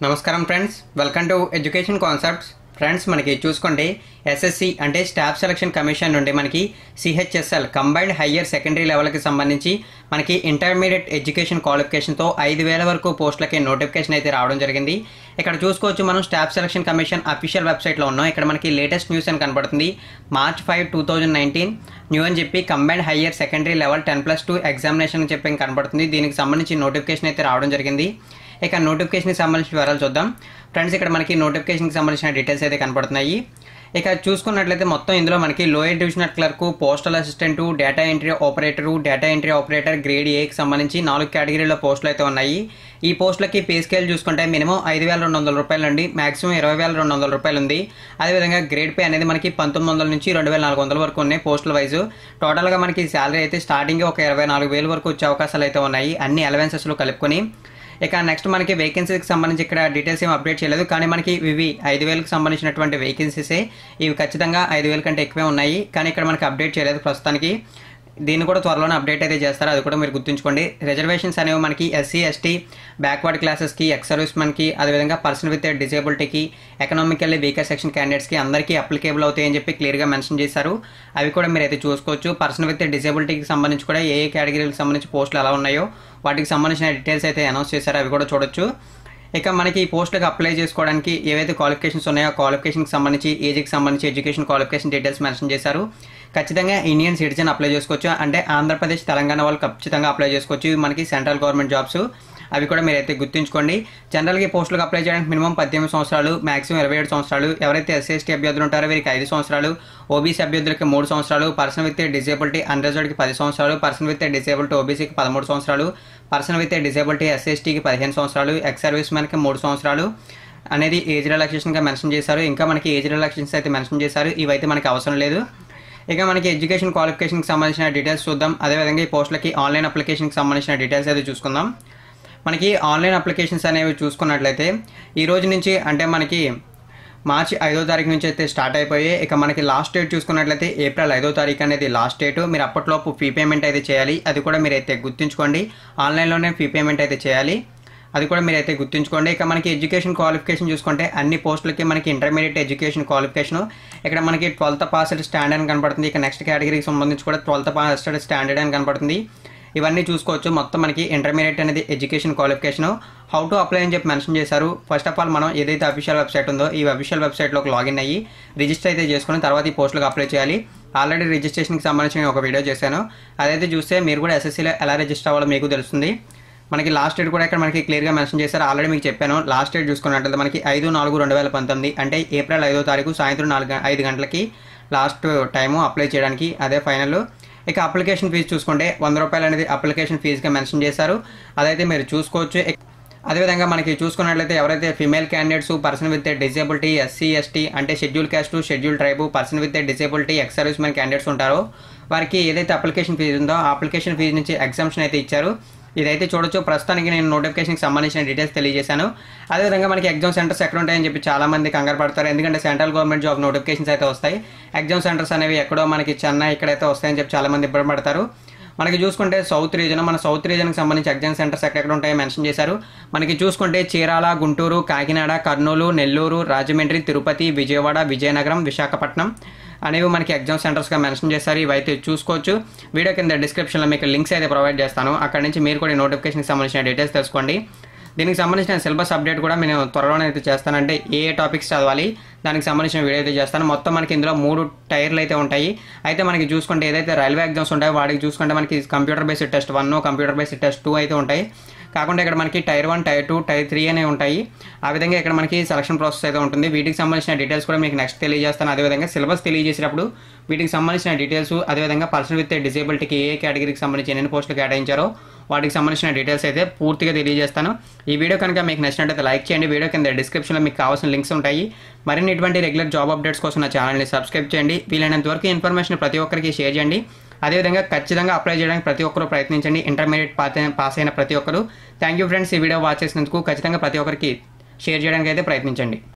నమస్కారం friends welcome to education concepts friends మనకి చూసుకోండి ఎస్ఎస్సి అంటే స్టాఫ్ సెలక్షన్ కమిషన్ నుండి మనకి సిహెచ్ఎస్ఎల్ కంబైన్డ్ హయ్యర్ సెకండరీ లెవెల్కి సంబంధించి మనకి ఇంటర్మీడియట్ ఎడ్యుకేషన్ క్వాలిఫికేషన్తో ఐదు వేల వరకు పోస్టులకి నోటిఫికేషన్ అయితే రావడం జరిగింది ఇక్కడ చూసుకోవచ్చు మనం స్టాఫ్ సెలక్షన్ కమిషన్ అఫీషియల్ వెబ్సైట్లో ఉన్నాం ఇక్కడ మనకి లేటెస్ట్ న్యూస్ అని కనబడుతుంది March five two thousand nineteen new అని చెప్పి combined higher secondary level ten plus two examination అని చెప్పి కనబడుతుంది దీనికి సంబంధించి నోటిఫికేషన్ అయితే రావడం జరిగింది ఇక నోటిఫికేషన్కి సంబంధించిన వివరాలు చూద్దాం ఫ్రెండ్స్ ఇక్కడ మనకి నోటిఫికేషన్కి సంబంధించిన డీటెయిల్స్ అయితే కనపడుతున్నాయి ఇక చూసుకున్నట్లయితే మొత్తం ఇందులో మనకి lower divisional clerk postal assistant data entry operator data entry operator grade ఏకి సంబంధించి నాలుగు కేటగిరీలో పోస్టులు అయితే ఉన్నాయి ఈ పోస్టులకి పే స్కేల్ చూసుకుంటే మినిమం ఐదు వేల రెండు వందల రూపాయలు నుండి మాక్సిమం ఇరవై వేల రెండు వందల రూపాయలు ఉంది అదేవిధంగా గ్రేడ్ పే అనేది మనకి పంతొమ్మిది వందల నుంచి రెండు వేల నాలుగు వందల వరకు ఉన్నాయి పోస్టుల వైజ్ టోటల్గా మనకి శాలరీ అయితే స్టార్టింగ్ ఒక ఇరవై నాలుగు వేలు వరకు వచ్చే అవకాశాలు అయితే ఉన్నాయి అన్ని అలవెన్సెస్లో కలుపుకొని ఇక నెక్స్ట్ మనకి వేకెన్సీకి సంబంధించి ఇక్కడ డీటెయిల్స్ ఏం అప్డేట్ చేయలేదు కానీ మనకి ఇవి ఐదు వేలకు సంబంధించినటువంటి వేకెన్సీసే ఇవి ఖచ్చితంగా ఐదు వేల కంటే ఎక్కువే ఉన్నాయి కానీ ఇక్కడ మనకి అప్డేట్ చేయలేదు ప్రస్తుతానికి దీన్ని కూడా త్వరలోనే అప్డేట్ అయితే చేస్తారు అది కూడా మీరు గుర్తుంచుకోండి రిజర్వేషన్స్ అనేవి మనకి ఎస్సీ ఎస్టీ బ్యాక్వర్డ్ క్లాసెస్కి ఎక్స్ సర్వీస్ మెన్కి అదేవిధంగా పర్సన్ విత్ డిజేబిలిటీకి ఎకనామికల్లీ వీకర్ సెక్షన్ క్యాండిడేట్స్కి అందరికీ అప్లికేబుల్ అవుతాయని చెప్పి క్లియర్గా మెన్షన్ చేశారు అవి కూడా మీరు అయితే చూసుకోవచ్చు పర్సన్ విత్ డిజేబిలిటీకి సంబంధించి కూడా ఏ ఏ కేటగిరీలకు సంబంధించి పోస్టులు ఎలా ఉన్నాయో వాటికి సంబంధించిన డీటెయిల్స్ అయితే అనౌన్స్ చేశారు అవి కూడా చూడొచ్చు ఇక మనకి ఈ పోస్టులకు అప్లై చేసుకోవడానికి ఏవైతే క్వాలిఫికేషన్స్ ఉన్నాయో క్వాలిఫికేషన్కి సంబంధించి ఏజ్కి సంబంధించి ఎడ్యుకేషన్ క్వాలిఫికేషన్ డీటెయిల్స్ మెన్షన్ చేశారు ఖచ్చితంగా ఇండియన్ సిటిజన్ అప్లై చేసుకోవచ్చు అంటే ఆంధ్రప్రదేశ్ తెలంగాణ వాళ్ళు ఖచ్చితంగా అప్లై చేసుకోవచ్చు ఇవి మనకి సెంట్రల్ గవర్నమెంట్ జాబ్స్ అవి కూడా మీరైతే గుర్తుంచుకోండి జనరల్గా ఈ పోస్టులకు అప్లై చేయడానికి మినిమం పద్దెనిమిది సంవత్సరాలు మాక్సిమం ఇరవై ఏడు సంవత్సరాలు ఎవరైతే ఎస్సీ ఎస్టీ అభ్యర్థులు ఉంటారో వీరికి ఐదు సంవత్సరాలు ఓబీసీ అభ్యర్థులకి మూడు సంవత్సరాలు పర్సన్ విత్ డిజేబిలిటీ అన్రిజర్వ్డ్కి పది సంవత్సరాలు పర్సన్ విత్ డిజేబిలిటీ ఓబీసీకి పదమూడు సంవత్సరాలు పర్సన్ విత్ డిజేబిలిటీ ఎస్సీ ఎస్టీకి పదిహేను సంవత్సరాలు ఎక్స్ సర్వీస్ మ్యాన్కి మూడు సంవత్సరాలు అనేది ఏజ్ రిలాక్సేషన్గా మెన్షన్ చేశారు ఇంకా మనకి ఏజ్ రిలాక్సేషన్స్ అయితే మెన్షన్ చేశారు ఇవైతే మనకి అవసరం లేదు ఇక మనకి ఎడ్యుకేషన్ క్వాలిఫికేషన్కి సంబంధించిన డీటెయిల్స్ చూద్దాం అదేవిధంగా ఈ పోస్టులకి ఆన్లైన్ అప్లికేషన్కి సంబంధించిన డీటెయిల్స్ అయితే చూసుకుందాం మనకి ఆన్లైన్ అప్లికేషన్స్ అనేవి చూసుకున్నట్లయితే ఈ రోజు నుంచి అంటే మనకి మార్చి ఐదో తారీఖు నుంచి అయితే స్టార్ట్ అయిపోయి ఇక మనకి లాస్ట్ డేట్ చూసుకున్నట్లయితే ఏప్రిల్ ఐదో తారీఖు అనేది లాస్ట్ డేట్ మీరు అప్పట్లోపు ఫీ పేమెంట్ అయితే చేయాలి అది కూడా మీరు అయితే గుర్తుంచుకోండి ఆన్లైన్లోనే ఫీ పేమెంట్ అయితే చేయాలి అది కూడా మీరు అయితే గుర్తుంచుకోండి ఇక మనకి ఎడ్యుకేషన్ క్వాలిఫికేషన్ చూసుకుంటే అన్ని పోస్టులకి మనకి ఇంటర్మీడియట్ ఎడ్యుకేషన్ క్వాలిఫికేషన్ ఇక్కడ మనకి ట్వెల్త్ పాస్డ్ స్టాండర్డ్ అని కనపడుతుంది ఇక నెక్స్ట్ కేటగిరీకి సంబంధించి కూడా ట్వెల్త్ పాస్డ్ స్టాండర్డ్ అని కనపడుతుంది ఇవన్నీ చూసుకోవచ్చు మొత్తం మనకి ఇంటర్మీడియట్ అనేది education qualification how to apply అని చెప్పి మెన్షన్ చేశారు ఫస్ట్ ఆఫ్ ఆల్ మనం ఏదైతే అఫీషియల్ వెబ్సైట్ ఉందో ఈ అఫీషియల్ వెబ్సైట్లోకి లాగిన్ అయ్యి రిజిస్టర్ అయితే చేసుకుని తర్వాత ఈ పోస్టులకు అప్లై చేయాలి ఆల్రెడీ రిజిస్ట్రేషన్కి సంబంధించి నేను ఒక వీడియో చేశాను అదైతే చూస్తే మీరు కూడా ఎస్ఎస్సీలో ఎలా రిజిస్టర్ అవ్వాలో మీకు తెలుస్తుంది మనకి లాస్ట్ డేట్ కూడా ఇక్కడ మనకి క్లియర్గా మెన్షన్ చేశారు ఆల్రెడీ మీకు చెప్పాను లాస్ట్ డేట్ చూసుకున్నట్లయితే మనకి ఐదు నాలుగు రెండు వేల పంతొమ్మిది అంటే ఏప్రిల్ ఐదో తారీఖు సాయంత్రం నాలుగు ఐదు గంటలకి లాస్ట్ టైము అప్లై చేయడానికి అదే ఫైనల్ ఇక అప్లికేషన్ ఫీజు చూసుకుంటే వంద రూపాయలు అనేది అప్లికేషన్ ఫీజుగా మెన్షన్ చేశారు అదైతే మీరు చూసుకోవచ్చు అదేవిధంగా మనకి చూసుకున్నట్లయితే ఎవరైతే female candidates person with disability SC ST అంటే schedule caste schedule tribe person with disability ex service men candidates ఉంటారో వారికి ఏదైతే అప్లికేషన్ ఫీజు ఉందో ఆ అప్లికేషన్ ఫీజు నుంచి ఎగ్జామ్షన్ అయితే ఇచ్చారు ఇదైతే చూడొచ్చు ప్రస్తుతానికి నేను నోటిఫికేషన్కి సంబంధించిన డీటెయిల్స్ తెలియజేశాను అదేవిధంగా మనకి ఎగ్జామ్ సెంటర్స్ ఎక్కడ ఉంటాయని చెప్పి చాలా మంది కంగారు పడతారు ఎందుకంటే సెంట్రల్ గవర్నమెంట్ జాబ్ నోటిఫికేషన్స్ అయితే వస్తాయి ఎగ్జామ్ సెంటర్స్ అనేవి ఎక్కడో మనకి చెన్నై ఇక్కడైతే వస్తాయని చెప్పి చాలా మంది ఇబ్బంది పడతారు మనకి చూసుకుంటే సౌత్ రీజన్ మన సౌత్ రీజన్కి సంబంధించి ఎగ్జామ్ సెంటర్స్ ఎక్కడెక్కడ ఉంటాయో మెన్షన్ చేశారు మనకి చూసుకుంటే చీరాల గుంటూరు కాకినాడ కర్నూలు నెల్లూరు రాజమండ్రి తిరుపతి విజయవాడ విజయనగరం విశాఖపట్నం అనేవి మనకి ఎగ్జామ్ సెంటర్స్గా మెన్షన్ చేశారు ఇవైతే చూసుకోవచ్చు వీడియో కింద డిస్క్రిప్షన్లో మీకు లింక్స్ అయితే ప్రొవైడ్ చేస్తాను అక్కడ నుంచి మీరు కూడా నోటిఫికేషన్కి సంబంధించిన డీటెయిల్స్ తెలుసుకోండి దీనికి సంబంధించిన సిలబస్ అప్డేట్ కూడా నేను త్వరలోనే అయితే చేస్తానంటే ఏ ఏ టాపిక్స్ చదవాలి దానికి సంబంధించిన వీడియో అయితే చేస్తాను మొత్తం మనకి ఇందులో మూడు టైర్లు అయితే ఉంటాయి అయితే మనకి చూసుకుంటే ఏదైతే రైల్వే ఎగ్జామ్స్ ఉంటాయో వాటికి చూసుకుంటే మనకి computer based test one computer based test two అయితే ఉంటాయి కాకుండా ఇక్కడ మనకి tier one tier two tier three అనేవి ఉంటాయి ఆ విధంగా ఇక్కడ మనకి సెలక్షన్ ప్రాసెస్ అయితే ఉంటుంది వీటికి సంబంధించిన డీటెయిల్స్ కూడా మీకు నెక్స్ట్ తెలియజేస్తాను అదేవిధంగా సిలబస్ తెలియజేసేటప్పుడు వీటికి సంబంధించిన డీటెయిల్స్ అదేవిధంగా పర్సన్ విత్ డిసేబిలిటీకి ఏ కేటగిరీకి సంబంధించి ఎన్ని పోస్టులు కేటాయించారో వాటికి సంబంధించిన డీటెయిల్స్ అయితే పూర్తిగా తెలియజేస్తాను ఈ వీడియో కనుక మీకు నచ్చినట్లయితే లైక్ చేయండి వీడియో కింద డిస్క్రిప్షన్లో మీకు కావాల్సిన లింక్స్ ఉంటాయి మరిన్ని ఇటువంటి రెగ్యులర్ జాబ్ అప్డేట్స్ కోసం నా ఛానల్ని సబ్స్క్రైబ్ చేయండి వీలైనంత వరకు ఇన్ఫర్మేషన్ ప్రతి ఒక్కరికి షేర్ చేయండి అదేవిధంగా ఖచ్చితంగా అప్లై చేయడానికి ప్రతి ఒక్కరు ప్రయత్నించండి ఇంటర్మీడియట్ పాస్ అయిన ప్రతి ఒక్కరు థ్యాంక్ యూ ఫ్రెండ్స్ ఈ వీడియో వాచ్ చేసినందుకు ఖచ్చితంగా ప్రతి ఒక్కరికి షేర్ చేయడానికి అయితే ప్రయత్నించండి